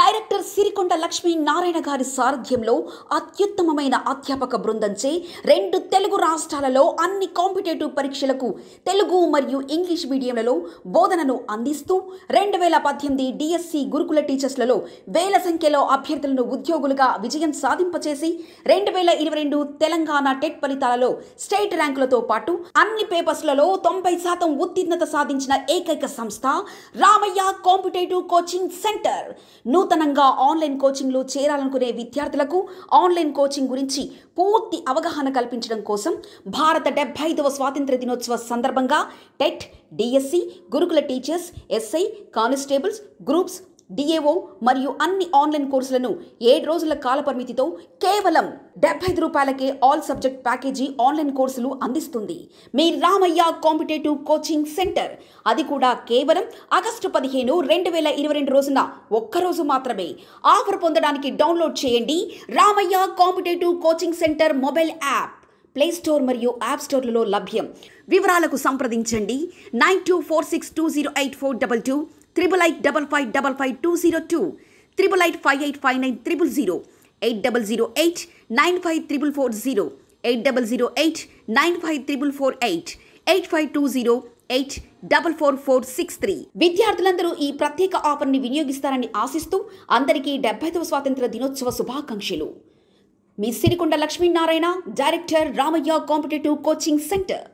director Sirikonda Lakshmi Narayana గారి సారథ్యంలో అత్యుత్తమమైన అధ్యాపక బృందంచే రెండు తెలుగు రాష్ట్రాలలో అన్ని కాంపిటేటివ్ పరీక్షలకు తెలుగు మరియు ఇంగ్లీష్ మీడియంలలో బోధనను అందిస్తూ రెండు వేల పద్దెనిమిది డిఎస్సి గురుకుల టీచర్స్లలో వేల సంఖ్యలో అభ్యర్థులను ఉద్యోగులుగా విజయం సాధింపచేసి రెండు వేల ఇరవై రెండు తెలంగాణ టెట్ ఫలితాలలో స్టేట్ ర్యాంకులతో పాటు అన్ని పేపర్స్లలో తొంభై శాతం ఉత్తీర్ణత సాధించిన ఏకైక సంస్థ రామయ్య కాంపిటేటివ్ కోచింగ్ సెంటర్ నూతనంగా ఆన్లైన్ కోచింగ్లో చేరాలనుకునే విద్యార్థులకు ఆన్లైన్ కోచింగ్ గురించి పూర్తి అవగాహన కల్పించడం కోసం భారత డెబ్బై ఐదవ స్వాతంత్ర దినోత్సవ సందర్భంగా TET DSC Gurukul teachers SI constables groups DAO మరియు అన్ని ఆన్లైన్ కోర్సులను ఏడు రోజుల కాల పరిమితితో కేవలం డెబ్బై ఐదు రూపాయలకే ఆల్ సబ్జెక్ట్ ప్యాకేజీ ఆన్లైన్ కోర్సులు అందిస్తుంది మీ రామయ్య కాంపిటేటివ్ కోచింగ్ సెంటర్ అది కూడా కేవలం ఆగస్టు పదిహేను రెండు వేల ఇరవై రెండు రోజున ఒక్కరోజు మాత్రమే ఆఫర్ పొందడానికి డౌన్లోడ్ చేయండి Ramaiah competitive coaching centre mobile app play store మరియు యాప్ స్టోర్లలో లభ్యం వివరాలకు సంప్రదించండి nine two four six two zero eight four double two triple eight double five double five two zero two triple eight five eight five nine triple zero eight double zero eight nine five triple four zero eight double zero eight nine five triple four eight eight five two zero eight double four four six three విద్యార్థులందరూ ఈ ప్రత్యేక ఆఫర్ని వినియోగిస్తారని ఆశిస్తూ అందరికీ డెబ్బైదవ స్వాతంత్ర దినోత్సవ శుభాకాంక్షలు మీ Sirikonda Lakshminarayana director Ramaiah competitive coaching centre